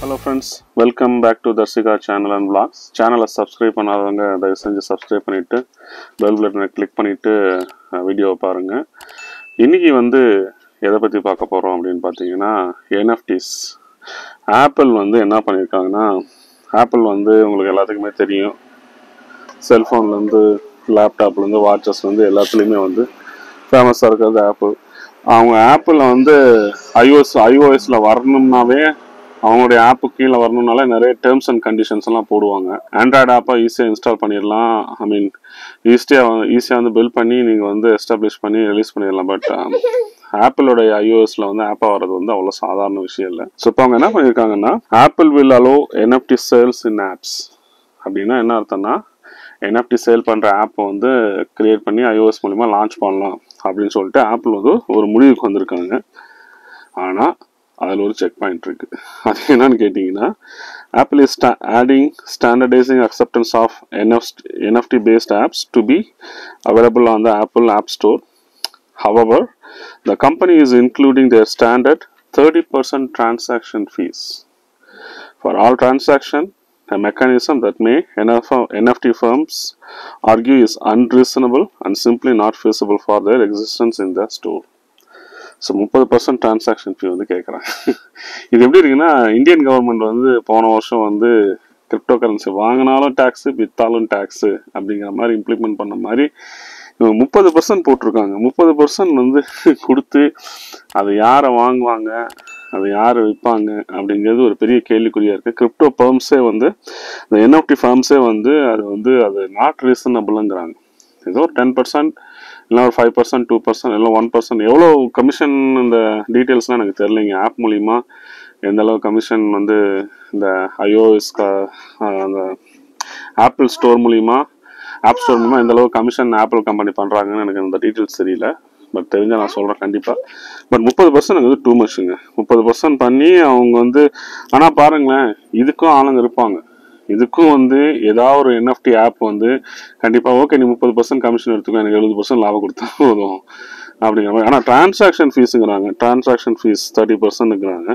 Hello friends welcome back to Tharshika channel and vlogs சேனலை subscribe பண்ணாதவங்க தயவு செஞ்சு சப்ஸ்கிரைப் பண்ணிவிட்டு பெல் பட்டனை கிளிக் பண்ணிவிட்டு வீடியோவை பாருங்கள் இன்றைக்கி வந்து எதை பற்றி பார்க்க போகிறோம் அப்படின்னு பார்த்தீங்கன்னா என்எஃப்டிஸ் ஆப்பிள் வந்து என்ன பண்ணியிருக்காங்கன்னா ஆப்பிள் வந்து உங்களுக்கு எல்லாத்துக்குமே தெரியும் செல்ஃபோன்லேருந்து லேப்டாப்லேருந்து வாட்சஸ்லேருந்து எல்லாத்துலேயுமே வந்து ஃபேமஸாக இருக்கிறது ஆப்பிள் அவங்க ஆப்பிளில் வந்து ஐஓஎஸ் ஐஓஎஸில் வரணும்னாவே அவங்களுடைய ஆப்பு கீழே வரணும்னாலே நிறைய டேர்ம்ஸ் அண்ட் கண்டிஷன்ஸ் எல்லாம் போடுவாங்க ஆண்ட்ராய்டு ஆப்பை ஈஸியாக இன்ஸ்டால் பண்ணிடலாம் ஐ மீன் ஈஸியாக ஈஸியாக வந்து பில்ட் பண்ணி நீங்கள் வந்து எஸ்டாப்ளிஷ் பண்ணி ரிலீஸ் பண்ணிடலாம் பட் ஆப்பிளோடைய ஐஓஎஸ்ல வந்து ஆப்பாக வர்றது வந்து அவ்வளோ சாதாரண விஷயம் இல்லை ஸோ இப்போ அவங்க என்ன பண்ணியிருக்காங்கன்னா Apple will allow NFT sales in apps அப்படின்னா என்ன அர்த்தம்னா என்எஃப்டி சேல் பண்ணுற ஆப்பை வந்து கிரியேட் பண்ணி ஐஓஎஸ் மூலிமா லான்ச் பண்ணலாம் அப்படின்னு சொல்லிட்டு ஆப்பிள் வந்து ஒரு முடிவுக்கு வந்திருக்காங்க ஆனால் அதில் ஒரு செக் பாயிண்ட் இருக்கு அது என்னன்னு கேட்டிங்கன்னா Apple is adding standardising acceptance of N F NFT based apps to be available on the Apple app Store However, the company is including their standard 30% transaction fees. For all transaction, a mechanism that may NF NFT firms argue is unreasonable and simply not feasible for their existence in the store. So முப்பது percent transaction fee வந்து கேட்குறாங்க இது எப்படி இருக்குன்னா Indian government வந்து போன வருஷம் வந்து கிரிப்டோ கரன்சி வாங்கினாலும் டேக்ஸு வித்தாலும் டேக்ஸு அப்படிங்கிற மாதிரி இம்ப்ளிமெண்ட் பண்ண மாதிரி இவங்க முப்பது பர்சன்ட் போட்டிருக்காங்க முப்பது பர்சன்ட் வந்து கொடுத்து அதை யாரை வாங்குவாங்க அதை யார் விற்பாங்க அப்படிங்கிறது ஒரு பெரிய கேள்விக்குறியாக இருக்குது கிரிப்டோ ஃபர்ம்ஸே வந்து இந்த என்எஃப்டி ஃபார்ம்ஸே வந்து அது வந்து அது நாட் ரீசனபிளுங்கிறாங்க ஏதோ ஒரு டென் பர்சன்ட் இல்லை ஒரு ஃபைவ் பர்சன்ட் டூ பர்சன்ட் இல்லை ஒன் பர்சன்ட் எவ்வளோ கமிஷன் இந்த டீட்டெயில்ஸ்லாம் எனக்கு தெரியலைங்க ஆப் மூலிமா எந்த அளவு கமிஷன் வந்து இந்த ஐஓஎஸ் அந்த ஆப்பிள் ஸ்டோர் மூலிமா ஆப் ஸ்டோர் மூலமா எந்த அளவு கமிஷன் ஆப்பிள் கம்பெனி பண்ணுறாங்கன்னு எனக்கு அந்த டீட்டெயில்ஸ் தெரியல பட் தெரிஞ்சால் நான் சொல்கிறேன் கண்டிப்பாக பட் முப்பது பர்சன்ட் எனக்கு வந்து டூ மச்சுங்க முப்பது பர்சன்ட் பண்ணி அவங்க வந்து ஆனால் பாருங்களேன் இதுக்கும் ஆளுங்க இருப்பாங்க இதுக்கும் வந்து ஏதாவது ஒரு என்எஃப்டி ஆப் வந்து கண்டிப்பாக ஓகே நீ முப்பது பர்சன்ட் கமிஷன் எடுத்துக்கோ எனக்கு எழுபது பர்சன்ட் லாபம் கொடுத்தா போதும் அப்படிங்கிற மாதிரி ஆனால் டிரான்சாக்ஷன் ஃபீஸுங்கிறாங்க டிரான்சாக்ஷன் ஃபீஸ் தேர்ட்டி பர்சன்ட்ங்கிறாங்க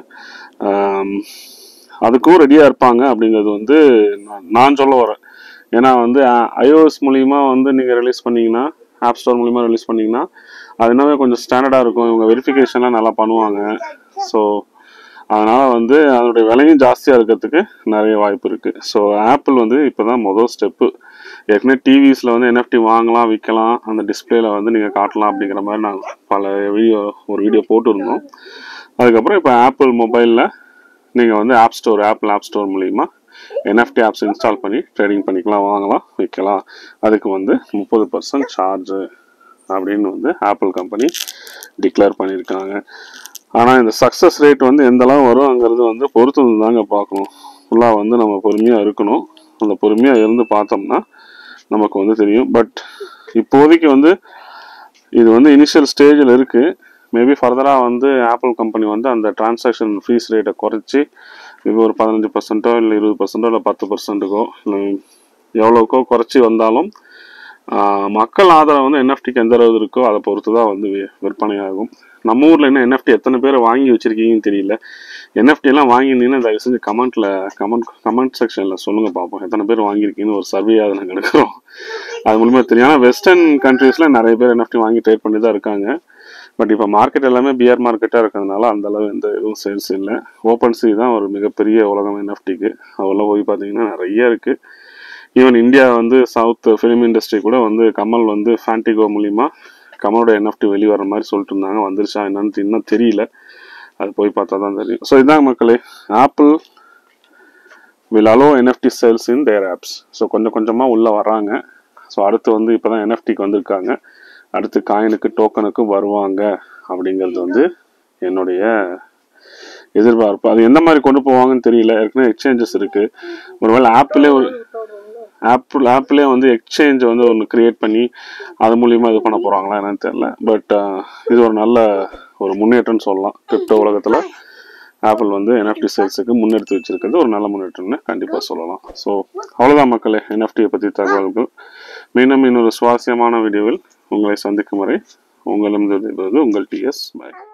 அதுக்கும் ரெடியாக இருப்பாங்க அப்படிங்கிறது வந்து நான் நான் சொல்ல வரேன் ஏன்னா வந்து ஐஓஎஸ் மூலிமா வந்து நீங்கள் ரிலீஸ் பண்ணீங்கன்னா ஆப் ஸ்டோர் மூலிமா ரிலீஸ் பண்ணீங்கன்னா அது இன்னமே கொஞ்சம் ஸ்டாண்டர்டாக இருக்கும் இவங்க வெரிஃபிகேஷன்லாம் நல்லா பண்ணுவாங்க ஸோ அதனால் வந்து அதனுடைய விலையும் ஜாஸ்தியாக இருக்கிறதுக்கு நிறைய வாய்ப்பு இருக்குது ஸோ ஆப்பிள் வந்து இப்போ தான் மொதல் ஸ்டெப்பு ஏற்கனவே டிவிஸில் வந்து என்எஃப்டி வாங்கலாம் விற்கலாம் அந்த டிஸ்பிளேல வந்து நீங்கள் காட்டலாம் அப்படிங்கிற மாதிரி நான் பல வீடியோ ஒரு வீடியோ போட்டிருந்தோம் அதுக்கப்புறம் இப்போ ஆப்பிள் மொபைலில் நீங்கள் வந்து app store Apple app store மூலிமா என்எஃப்டி ஆப்ஸ் இன்ஸ்டால் பண்ணி ட்ரேடிங் பண்ணிக்கலாம் வாங்கலாம் விற்கலாம் அதுக்கு வந்து முப்பது பர்சன்ட் சார்ஜு அப்படின்னு வந்து ஆப்பிள் கம்பெனி டிக்ளேர் பண்ணியிருக்காங்க ஆனால் இந்த சக்ஸஸ் ரேட் வந்து எந்த அளவு வரும்ங்கிறது வந்து பொறுத்து வந்து தாங்க பார்க்கணும் ஃபுல்லாக வந்து நம்ம பொறுமையாக இருக்கணும் அந்த பொறுமையாக இருந்து பார்த்தோம்னா நமக்கு வந்து தெரியும் பட் இப்போதைக்கு வந்து இது வந்து இனிஷியல் ஸ்டேஜில் இருக்குது மேபி ஃபர்தராக வந்து ஆப்பிள் கம்பெனி வந்து அந்த டிரான்சாக்ஷன் ஃபீஸ் ரேட்டை குறைச்சி இப்போ ஒரு பதினஞ்சு பர்சன்ட்டோ இல்லை இருபது பர்சன்ட்டோ இல்லை பத்து பர்சன்ட்டுக்கோ இல்லை எவ்வளோக்கோ குறைச்சி வந்தாலும் மக்கள் ஆதரவு வந்து என்எஃப்டிக்கு எந்த அளவு இருக்கோ அதை பொறுத்து தான் வந்து விற்பனை ஆகும் நம்ம ஊரில் என்ன என்எஃப்டி எத்தனை பேர் வாங்கி வச்சிருக்கீங்கன்னு தெரியல என்எஃப்டி எல்லாம் வாங்கினீங்கன்னா தயவு செஞ்சு கமெண்ட்ல கமெண்ட் கமெண்ட் செக்ஷனில் சொல்லுங்க பார்ப்போம் எத்தனை பேர் வாங்கியிருக்கீங்கன்னு ஒரு சர்வேயாக நாங்கள் எடுக்கிறோம் அது மூலியமாக தெரியும் ஆனால் வெஸ்டர்ன் கண்ட்ரீஸில் நிறைய பேர் என்எஃப்டி வாங்கி ட்ரேட் பண்ணி தான் இருக்காங்க பட் இப்போ மார்க்கெட் எல்லாமே பிஆர் மார்க்கெட்டாக இருக்கிறதுனால அந்த அளவு எந்த எதுவும் சேல்ஸ் இல்லை ஓப்பன் சி தான் ஒரு மிகப்பெரிய உலகம் என்எஃப்டிக்கு அதெல்லாம் போய் பார்த்தீங்கன்னா நிறைய இருக்குது ஈவன் இந்தியா வந்து சவுத் ஃபிலிம் இண்டஸ்ட்ரி கூட வந்து கமல் வந்து ஃபேண்டிகோ மூலிமா கமலோட என்எஃப்டி வெளியே வர மாதிரி சொல்லிட்டு இருந்தாங்க வந்துருச்சா என்னன்னு இன்னும் தெரியல அது போய் பார்த்தா தான் தெரியும் ஸோ இதான் மக்களே Apple will allow NFT sales in their apps so கொஞ்சம் கொஞ்சமாக உள்ளே வராங்க ஸோ அடுத்து வந்து இப்போ தான் என்எஃப்டிக்கு வந்திருக்காங்க அடுத்து காயினுக்கு டோக்கனுக்கு வருவாங்க அப்படிங்கிறது வந்து என்னுடைய எதிர்பார்ப்பு அது எந்த மாதிரி கொண்டு போவாங்கன்னு தெரியல ஏற்கனவே எக்ஸ்சேஞ்சஸ் இருக்கு ஒருவேளை ஆப்பிளே ஒரு ஆப்பிள் ஆப்பிளே வந்து எக்ஸ்சேஞ்ச் வந்து ஒன்று கிரியேட் பண்ணி அது மூலியமாக இது பண்ண போகிறாங்களா என்னன்னு தெரியல பட் இது ஒரு நல்ல ஒரு முன்னேற்றம்னு சொல்லலாம் கிரிப்டோ உலகத்தில் ஆப்பிள் வந்து என்எஃப்டி சேல்ஸுக்கு முன்னெடுத்து வச்சிருக்கிறது ஒரு நல்ல முன்னேற்றம்னு கண்டிப்பாக சொல்லலாம் ஸோ அவ்வளோதான் மக்களே என்எஃப்டியை பற்றி தகவல்கள் மீண்டும் இன்னொரு சுவாரஸ்யமான வீடியோவில் உங்களை சந்திக்கும் வரை உங்களிடம் உங்கள் டிஎஸ் பாய்